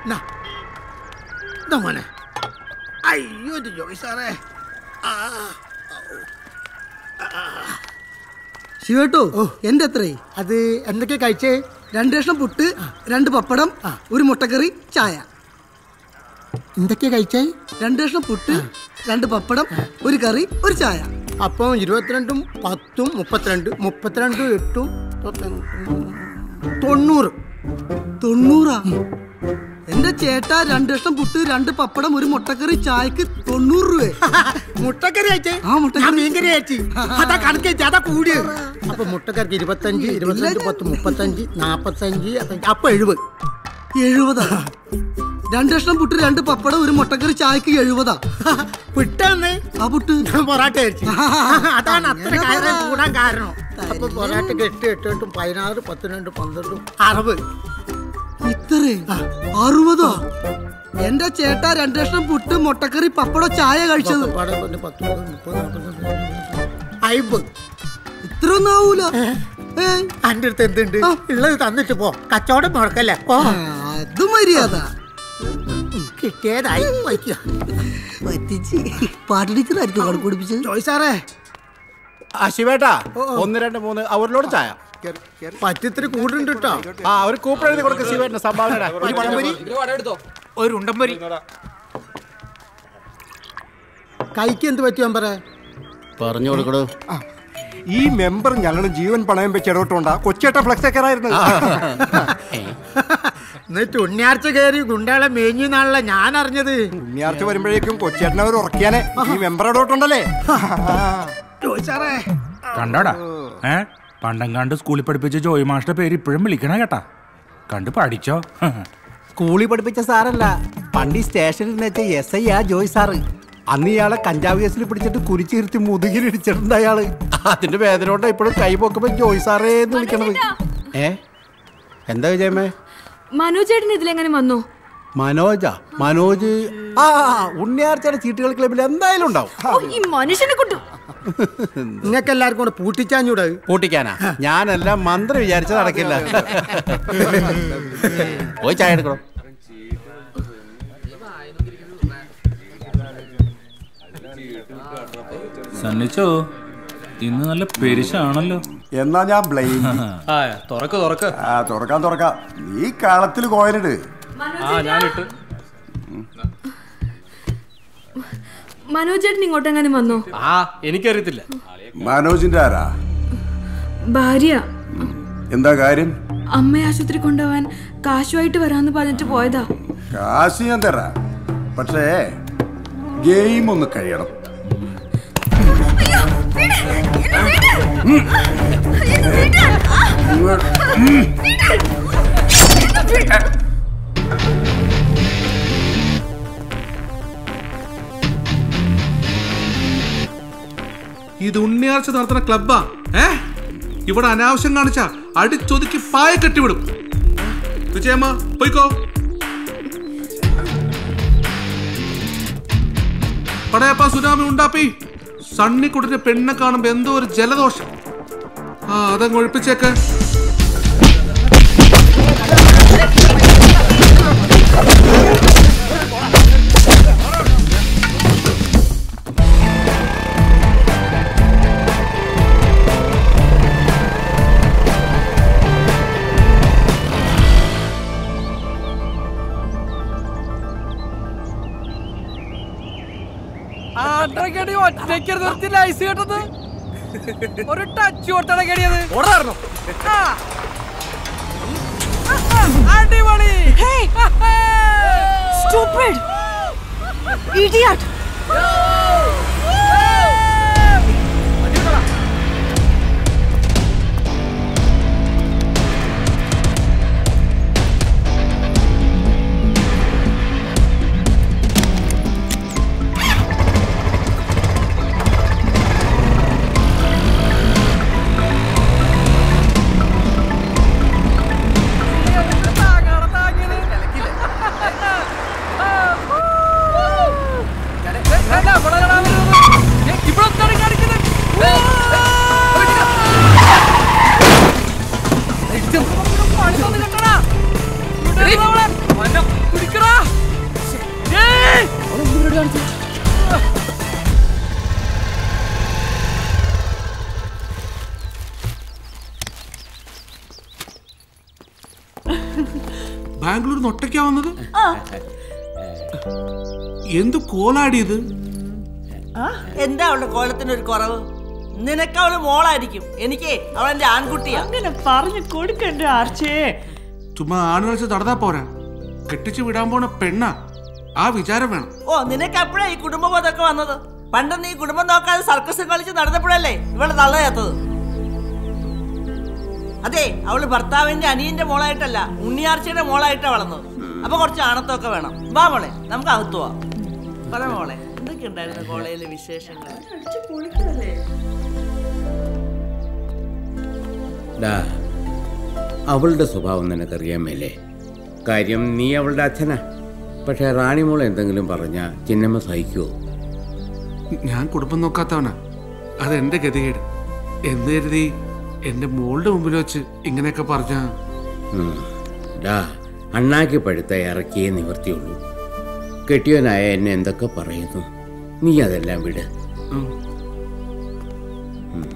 നാ. ഇതാ മോനെ അയ്യോ എന്റെ ജോയ് സാറേ ആ ശിവേട്ടോ എന്റെ എത്രേ അത് എന്തൊക്കെ കഴിച്ചേ രണ്ട് കഷ്ണം പുട്ട് രണ്ട് പപ്പടം ഒരു മുട്ടക്കറി ചായ എന്തൊക്കെ കഴിച്ചേ രണ്ട് കഷ്ണം പുട്ട് രണ്ട് പപ്പടം ഒരു കറി ഒരു ചായ അപ്പം ഇരുപത്തിരണ്ടും പത്തും മുപ്പത്തിരണ്ട് മുപ്പത്തിരണ്ടും എട്ടും തൊണ്ണൂറ് തൊണ്ണൂറാ എന്റെ ചേട്ടാ രണ്ട് കഷ്ണം പുട്ട് രണ്ട് പപ്പടം ഒരു മുട്ടക്കറി ചായക്ക് തൊണ്ണൂറ് രൂപ മുട്ടക്കറി അയച്ചേ ആ, മുട്ടക്കറി. ഞാൻ മീൻകറി അയച്ചു അതാ കണക്ക് വെച്ച് അതാ കൂടിയത് അപ്പൊ മുട്ടക്കറിക്ക് ഇരുപത്തഞ്ച് ഇരുപത്തഞ്ച് പത്ത് മുപ്പത്തഞ്ച് നാപ്പത്തഞ്ച് അപ്പ- അപ്പൊ എഴുപത് എഴുപതാ രണ്ട് കഷ്ണം പുട്ട് രണ്ട് പപ്പടം ഒരു മുട്ടക്കറി ചായക്ക് എഴുപതാ വിട്ടാന്ന് ആ പുട്ട് ഞാൻ പൊറാട്ട അയച്ചു അതാണ് അത്ര കാര്യം കൂടാൻ കാരണം അപ്പൊ പൊറാട്ടക്ക് എട്ട് എട്ട് എട്ടും പതിനാറ് പത്തിരണ്ട് പന്ത്രണ്ടും അറുപത് ഇത്രേ അറുപതോ എന്റെ ചേട്ടാ രണ്ട് കഷ്ണം പുട്ട് മുട്ടക്കറി പപ്പടം ചായ കഴിച്ചത് പത്ത് പതിനൊന്ന് പത്ത് മുപ്പത് മുപ്പത് നാൽപ്പത് അയ്പത് ഇത്ര ഒന്നും ആവൂല ഏ അന്റെ അടുത്ത് എന്തുണ്ട് ഉള്ളത് തന്നിട്ട് പോ കച്ചവടം മുടക്കല്ലേ ഓ അത് മര്യാദ കിട്ടിയതായി വയ്ക്കുക പറ്റിച്ച് പാട്ട് ടീച്ചറായിരിക്കും കണക്ക് പഠിപ്പിച്ചത് ജോയ് സാറേ ആ ശിവേട്ടാ ഒന്ന് രണ്ട് മൂന്ന് അവരിലോട് ചായ പറ്റിത്തിരി കൂടുണ്ട് കേട്ടോ ആ ഒരു കൂപ്പൺ എഴുതി കൊടുക്ക ശിവേട്ടന് സംഭാവന ഒരു പഴംപൊരി ഒരു ഉണ്ടംപൊരി കൈക്ക് എന്ത് പറ്റി മെമ്പറെ പറഞ്ഞു കൊടുക്കടോ ഈ മെമ്പർ ഞങ്ങളുടെ ജീവൻ പണയം വെച്ച് ഇടപെട്ടോണ്ടാ കൊച്ചേട്ട ഫ്ലക്സ് ഒക്കെ ആയിരുന്നു എന്നിട്ട് ഉണ്ണിയാർച്ച കയറി ഗുണ്ടകളെ മേഞ്ഞു നാളെ ഞാൻ അറിഞ്ഞത് ഉണ്ണിയാർച്ച വരുമ്പോഴേക്കും കൊച്ചേട്ടനെ അവർ ഉറക്കിയാനെ ഈ മെമ്പർ ഇടപെട്ടുണ്ടല്ലേ ജോയ് സാറേ കണ്ടോടാ ഏ പണ്ടങ്ങാണ്ട് സ്കൂളിൽ പഠിപ്പിച്ച ജോയ് മാഷിന്റെ പേര് ഇപ്പോഴും വിളിക്കണ കേട്ടാ കണ്ട് പഠിച്ചോ സ്കൂളിൽ പഠിപ്പിച്ച സാറല്ല പണ്ട് ഈ സ്റ്റേഷനിൽ വെച്ച എസ് ഐ ആ ജോയ് സാറ് അന്ന് ഇയാളെ കഞ്ചാവ് കേസിൽ പിടിച്ചിട്ട് കുരിച്ചിരുത്തി മുതുകിലിടിച്ചിട്ടുണ്ട് അയാള് അതിന്റെ വേദന കൊണ്ട് ഇപ്പോഴും കൈ പൊക്കുമ്പോ ജോയ് സാറേ എന്ന് വിളിക്കണത് ഏ എന്താ വിജയമേ മനോജ് ചേട്ടൻ ഇതിലെങ്ങനെ വന്നു മനോജാ മനോജ് ആ ഉണ്ണിയാർച്ചയുടെ ചീട്ടുകൾ ക്ലബിൽ എന്തായാലും ഉണ്ടാവും ഓ, ഈ മനുഷ്യനെ കൊണ്ടു നിങ്ങൾക്ക് എല്ലാവർക്കും കൂടെ പൂട്ടിച്ചാഞ്ഞൂടെ പൂട്ടിക്കാനാ ഞാനെല്ലാം മന്ത്രി വിചാരിച്ച നടക്കില്ല പോയി ചായ എടുക്കണം സന്നിച്ചോ ഇന്ന് നല്ല പെരിശാണല്ലോ എന്നാ ഞാൻ ബ്ലെയിം ആ തുറക്ക് തുറക്ക് ആ തുറക്കാം തുറക്കാം നീ കളത്തിൽ കോയനിട് ആ ഞാനിട്ട് മനോജ് ചേട്ടൻ ഇങ്ങോട്ടെങ്ങനെ വന്നു ആ എനിക്കറിയത്തില്ല മനോജിന്റെ ആരാ ഭാര്യ എന്താ കാര്യം അമ്മയെ ആശുപത്രി കൊണ്ടുപോവാൻ കാശുമായിട്ട് വരാന്ന് പറഞ്ഞിട്ട് പോയതാ കാശ് ഞാൻ തരാം പക്ഷേ ഗെയിം ഒന്ന് കഴിയണം ഇത് ഉണ്ണിയാർച്ച നടത്തുന്ന ക്ലബ്ബാ ഏ ഇവിടെ അനാവശ്യം കാണിച്ച അടിച്ചൊതുക്കി പായ കെട്ടിവിടും വിജയമ്മ പോയിക്കോ പടയപ്പ സുനാമി ഉണ്ടാപ്പി സണ്ണിക്കുട്ടിന്റെ പെണ്ണെ കാണുമ്പോ എന്തോ ഒരു ജലദോഷം ആ അതങ്ങ് ഒഴിപ്പിച്ചേക്ക് ഒറ്റയ്ക്ക് നിർത്തില്ല ഐസ് കേട്ടത് ഒരു ടച്ച് കൊടുത്താണ് കേടിയത് അടിപൊളി Stupid! Idiot! താങ്ങിയത് ബാംഗ്ലൂർ ഒറ്റയ്ക്കാ വന്നത് എന്ത് കോലാടിയത് എന്താ അവളുടെ കോലത്തിനൊരു കുറവ് നിനക്ക് അവള് മോളായിരിക്കും എനിക്ക് അവളെന്റെ ആൺകുട്ടിയാ അങ്ങനെ പറഞ്ഞു കൊടുക്കണ്ട ആർച്ചേ ചുമ്മാ ആണുകളിച്ച് നടന്നാ പോരാ കെട്ടിച്ച് വിടാൻ പോണ പെണ്ണാ ആ വിചാരം വേണം ഓ നിനക്ക് അപ്പോഴാ ഈ കുടുംബബോധമൊക്കെ വന്നത് പണ്ട് നീ കുടുംബം നോക്കാതെ സർക്കസ് കളിച്ച് നടന്നപ്പോഴല്ലേ ഇവളെ തള്ളയാത്തത് അതെ അവള് ഭർത്താവിന്റെ അനിയന്റെ മോളായിട്ടല്ല ഉണ്ണിയാർച്ചയുടെ മോളായിട്ടാ വളർന്നത് അപ്പൊ കുറച്ച് ആണത്തൊക്കെ വേണം വാ മോളെ നമുക്ക് അകത്തു പോവാം പറ മോളെ എന്തൊക്കെ ഉണ്ടായിരുന്നു കോളേജിലെ വിശേഷങ്ങൾ ഡാ അവളുടെ സ്വഭാവം നിനക്കറിയാൻ മേലേ കാര്യം നീ അവളുടെ അച്ഛനാ പക്ഷെ റാണിമോൾ എന്തെങ്കിലും പറഞ്ഞാ ചിന്നമ്മ സഹിക്കുവോ ഞാൻ കുടുംബം നോക്കാത്തവനാ അത് എന്റെ ഗതികേട് എന്ന് കരുതി എന്റെ മോളുടെ മുമ്പിൽ വെച്ച് ഇങ്ങനെയൊക്കെ പറഞ്ഞ ഉം. ഡാ അണ്ണാക്കി പഴുത്ത ഇറക്കിയേ നിവർത്തിയുള്ളൂ കെട്ടിയവനായ എന്നെ എന്തൊക്കെ പറയുന്നു നീ അതെല്ലാം വിട് ഉം. ഉം.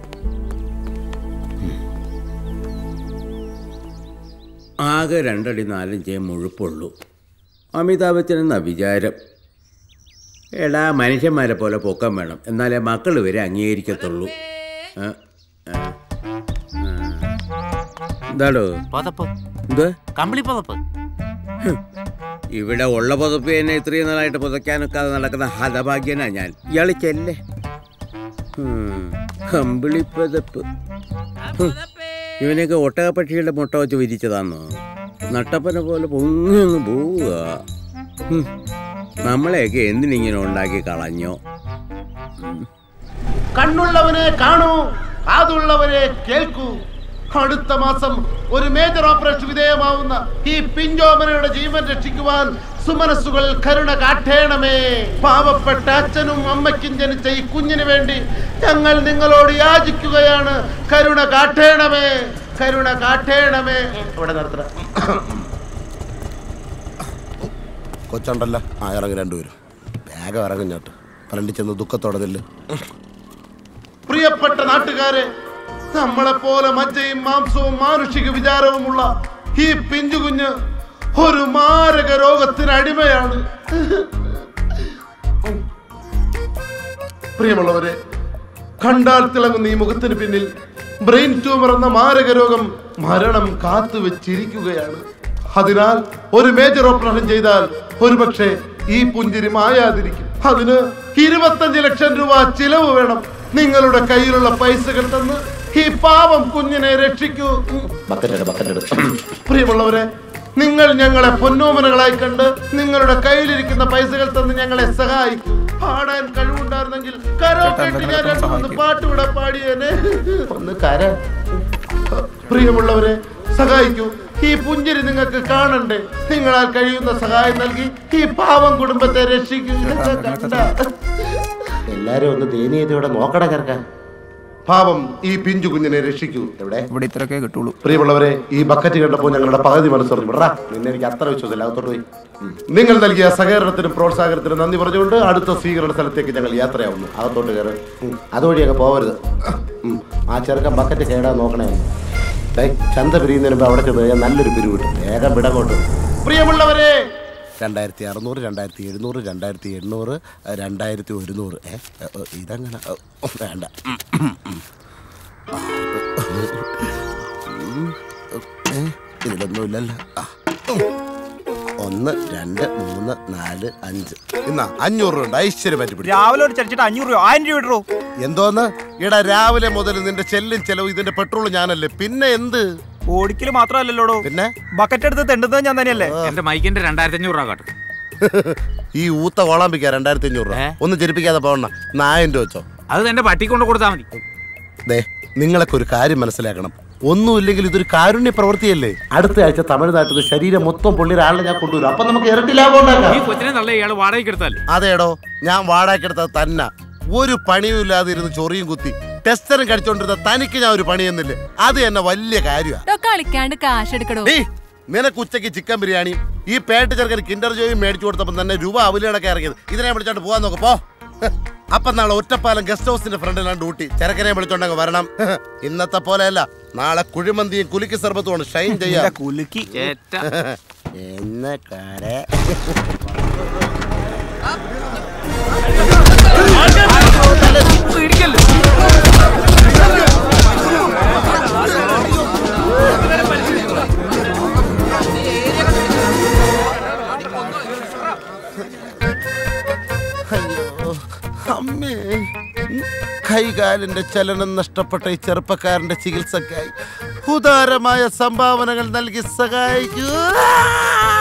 ആകെ രണ്ടടി നാലഞ്ചേ മുഴുപ്പുള്ളൂ അമിതാഭ് ബച്ചൻ എന്ന വിചാരം എടാ മനുഷ്യന്മാരെ പോലെ പൊക്കം വേണം എന്നാലേ മക്കൾ വരെ അംഗീകരിക്കത്തുള്ളൂ ആ, ആ, ആ. എന്താടോ പുതപ്പ് എന്ത് കമ്പിളി പുതപ്പ് ഇവിടെ ഉള്ള പുതപ്പ് തന്നെ ഇത്രയും നാളായിട്ട് പുതയ്ക്കാനൊക്കാതെ നടക്കുന്ന ഹതഭാഗ്യനാ ഞാൻ ഇയാള് ചെല്ലേ കമ്പിളി പുതപ്പ് ഹും. ഇവനൊക്കെ ഒട്ടകപ്പക്ഷികളുടെ മുട്ട വെച്ച് വിരിച്ചതാന്നോ നട്ടപ്പന പോലെ പൊങ്ങി അങ്ങ് പോവുക ഹും. നമ്മളെയൊക്കെ എന്തിനിങ്ങനെ ഉണ്ടാക്കി കളഞ്ഞോ കണ്ണുള്ളവനെ കാണൂ കാതുള്ളവരെ കേൾക്കൂ അടുത്ത മാസം ഒരു മേജർ ഓപ്പറേഷൻ വിധേയമാവുന്ന ഈ പിഞ്ചോമനയുടെ ജീവൻ രക്ഷിക്കുവാൻ സുമനസ്സുകൾ കരുണ കാട്ടേണമേ പാവപ്പെട്ട അച്ഛനും അമ്മയ്ക്കും ജനിച്ച ഈ കുഞ്ഞിന് വേണ്ടി ഞങ്ങൾ നിങ്ങളോട് യാചിക്കുകയാണ് കരുണ കാട്ടേണമേ കരുണ കാട്ടേണമേ ഇവിടെ നിർത്തണം കൊച്ചുണ്ടല്ലോ ആ ഇറങ്ങി രണ്ടുപേരും വേഗം ഇറങ്ങും ഞോട്ട് ഫ്രണ്ടിൽ ചെന്ന് ദുഃഖത്തോടെ നില്ല് പ്രിയപ്പെട്ട നാട്ടുകാരെ നമ്മളെപ്പോലെ മജ്ജയും മാംസവും മാനുഷിക വിചാരവുമുള്ള ഈ പിഞ്ചു കുഞ്ഞ് ഒരു മാരക രോഗത്തിന് അടിമയാണ് പ്രിയമുള്ളവരെ കണ്ടാൽ തിളങ്ങുന്ന ഈ മുഖത്തിന് പിന്നിൽ ബ്രെയിൻ ട്യൂമർ എന്ന മാരക രോഗം മരണം കാത്തുവെച്ചിരിക്കുകയാണ് അതിനാൽ ഒരു മേജർ ഓപ്പറേഷൻ ചെയ്താൽ ഒരുപക്ഷെ ഈ പുഞ്ചിരി മായാതിരിക്കും അതിന് ഇരുപത്തഞ്ച് ലക്ഷം രൂപ ചിലവ് വേണം നിങ്ങളുടെ കയ്യിലുള്ള പൈസകൾ തന്ന് ഈ പാവം കുഞ്ഞിനെ രക്ഷിക്കൂ ബക്കറ്റ് ബക്കറ്റ് പ്രിയമുള്ളവരെ നിങ്ങൾ ഞങ്ങളെ പൊന്നോമനകളായി കണ്ട് നിങ്ങളുടെ കയ്യിലിരിക്കുന്ന പൈസകൾ തന്ന് ഞങ്ങളെ സഹായിക്കൂ പാടാൻ കഴിവുണ്ടായിരുന്നെങ്കിൽ കരോക്കെട്ടി ഞാൻ രണ്ട് മൂന്ന് പാട്ടുകൂടെ പാടിയേനെ ഒന്ന് കര പ്രിയമുള്ളവരെ സഹായിക്കൂ ഈ പുഞ്ചിരി നിങ്ങൾക്ക് കാണണ്ടേ നിങ്ങളാൽ കഴിയുന്ന സഹായം നൽകി ഈ പാവം കുടുംബത്തെ രക്ഷിക്കൂ ഇതൊക്കെ കണ്ട എല്ലാരും ഒന്ന് ദയനീയതയോടെ നോക്കട കറക്കാൻ പാവം ഈ പിഞ്ചു കുഞ്ഞിനെ രക്ഷിക്കൂ എവിടെ ഇവിടെ ഇത്രയൊക്കെ കിട്ടുള്ളൂ പ്രിയമുള്ളവരെ ഈ ബക്കറ്റ് കണ്ടപ്പോൾ ഞങ്ങളുടെ പകുതി മനസ്സറിഞ്ഞു വിടറാ നിന്നെ എനിക്ക് അത്ര വിശ്വാസമില്ല അകത്തോട്ട് പോയി ഉം. നിങ്ങൾ നൽകിയ സഹകരണത്തിനും പ്രോത്സാഹനത്തിനും നന്ദി പറഞ്ഞുകൊണ്ട് അടുത്ത സ്വീകരണ സ്ഥലത്തേക്ക് ഞങ്ങൾ യാത്രയാവുന്നു അകത്തോട്ട് കയറി ഉം. അതുവഴി അങ്ങ് പോവരുത് ഉം. ആ ചെറുക്കൻ ബക്കറ്റ് കേടാൻ നോക്കണേ ഡേ ചന്ത പിരിയുന്നതിന് മുമ്പ് അവിടെ ചെന്ന് കഴിഞ്ഞാൽ നല്ലൊരു പിരിവ് കിട്ടും വേഗം വിടങ്ങോട്ട് പ്രിയമുള്ളവരെ രണ്ടായിരത്തി അറുന്നൂറ് രണ്ടായിരത്തി എഴുന്നൂറ് രണ്ടായിരത്തി എണ്ണൂറ് രണ്ടായിരത്തി ഒരുന്നൂറ് ഏ ഏ, ഏ, ഇതങ്ങനെ ഏ, വേണ്ട ഉം, ഏ, ഇതിലൊന്നുമില്ലല്ലോ ആ. ഒന്ന് രണ്ട് മൂന്ന് നാല് അഞ്ച് ഇന്നാ അഞ്ഞൂറ് രൂപ ഉണ്ട് ഐശ്വര്യം പറ്റി പിടിച്ചു രാവിലെ ഒരു ചടിച്ചിട്ട് അഞ്ഞൂറ് രൂപ ആയിരം രൂപ ഇടറോ എന്തോന്ന് ഇടാ രാവിലെ മുതൽ നിന്റെ ചെല്ലും ചെലവ് ഇതിന്റെ പെട്രോൾ ഞാനല്ലേ പിന്നെ എന്ത് ഓടിക്കല് മാത്രമല്ലല്ലോടോ പിന്നെ ബക്കറ്റ് എടുത്ത് തെണ്ടുന്നത് ഞാൻ തന്നെയല്ലേ എന്റെ മൈക്കിന്റെ രണ്ടായിരത്തി അഞ്ഞൂറ് രൂപ കാട്ടും ഈ ഊത്ത കോളാമ്പിക്ക രണ്ടായിരത്തി അഞ്ഞൂറ് രൂപ ഒന്നും ചെരുപ്പിക്കാതെ പോകണ്ട നായം രൂപ വെച്ചോ അത് എന്റെ പട്ടി കൊണ്ട് കൊടുത്താൽ മതി ദേ നിങ്ങളൊക്കെ ഒരു കാര്യം മനസ്സിലാക്കണം ഒന്നുമില്ലെങ്കിൽ ഇതൊരു കാരുണ്യ പ്രവൃത്തിയല്ലേ അടുത്ത ആഴ്ച തമിഴ്നാട്ടിൽ നിന്ന് ശരീരം മൊത്തം പൊള്ളിയ ആളിനെ ഞാൻ കൊണ്ടുവരും അപ്പൊ നമുക്ക് ഇരട്ടി ലാഭം ഉണ്ടാക്കാം ഈ കൊച്ചിനെ നല്ല ഇയാള് വാടകയ്ക്ക് എടുത്താൽ അതേടോ ഞാൻ വാടാക്കെടുത്ത തന്നെ ഒരു പണിയും ഇല്ലാതെ ഇരുന്ന് ചൊറിയും കുത്തി ടെസ്റ്ററും കടിച്ചോണ്ടിരുന്ന തനിക്ക് ഞാൻ ഒരു പണി എന്നില്ലേ അത് എന്നെ വലിയ കാര്യമാണ് കളിക്കാണ്ട് കാശ് എടുക്കടോ നിനക്ക് ഉച്ചയ്ക്ക് ചിക്കൻ ബിരിയാണി ഈ പേട്ട് ചെറുക്കന് കിൻഡർ ജോയും മേടിച്ചു കൊടുത്തപ്പോൾ തന്നെ രൂപ അവലിടക്കെ ഇറങ്ങിയത് ഇതിനെ വിളിച്ചോണ്ട് പോവാൻ നോക്ക് പോ അപ്പൊ നാളെ ഒറ്റപ്പാലം ഗസ്റ്റ് ഹൗസിന്റെ ഫ്രണ്ടിലാണ് ഡ്യൂട്ടി ചെറുക്കനെ വിളിച്ചോണ്ടങ്ങ് വരണം ഇന്നത്തെ പോലെയല്ല നാളെ കുഴിമന്തിയും കുലുക്കി സർബത്തുമാണ് ഷൈൻ ചെയ്യാ കുലുക്കി എന്ന കാരെ അയ്യോ അമ്മേ കൈകാലിന്റെ ചലനം നഷ്ടപ്പെട്ട ഈ ചെറുപ്പക്കാരന്റെ ചികിത്സക്കായി ഉദാരമായ സംഭാവനകൾ നൽകി സഹായിക്കൂ